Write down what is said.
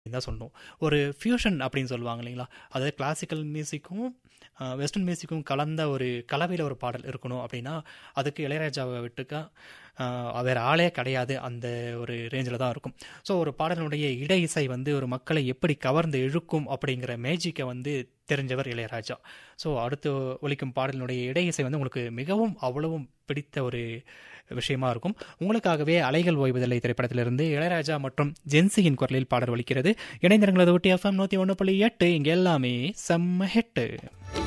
தான் சொல்லணும் ஒரு ஃபியூஷன் அப்படின்னு சொல்லுவாங்க இல்லைங்களா அதாவது கிளாசிக்கல் மியூசிக்கும் வெஸ்டர்ன் மியூசிக்கும் கலந்த ஒரு கலவையில் ஒரு பாடல் இருக்கணும் அப்படின்னா அதுக்கு இளையராஜாவை விட்டுக்க வேறு ஆளே கிடையாது அந்த ஒரு ரேஞ்சில் தான் இருக்கும் ஸோ ஒரு பாடலினுடைய இடை இசை வந்து ஒரு மக்களை எப்படி கவர்ந்து இழுக்கும் அப்படிங்கிற மேஜிக்கை வந்து தெரிஞ்சவர் இளையராஜா ஸோ அடுத்து ஒலிக்கும் பாடலினுடைய இடை இசை வந்து உங்களுக்கு மிகவும் அவ்வளவும் பிடித்த ஒரு விஷயமா இருக்கும் உங்களுக்காகவே அலைகள் ஓய்வதில்லை திரைப்படத்திலிருந்து இளையராஜா மற்றும் ஜென்சியின் குரலில் பாடல் ஒலிக்கிறது இணைந்திருங்களது ஒட்டி எஃப்எம் நூற்றி ஒன்று புள்ளி எட்டு இங்கே எல்லாமே செம்ம ஹெட்டு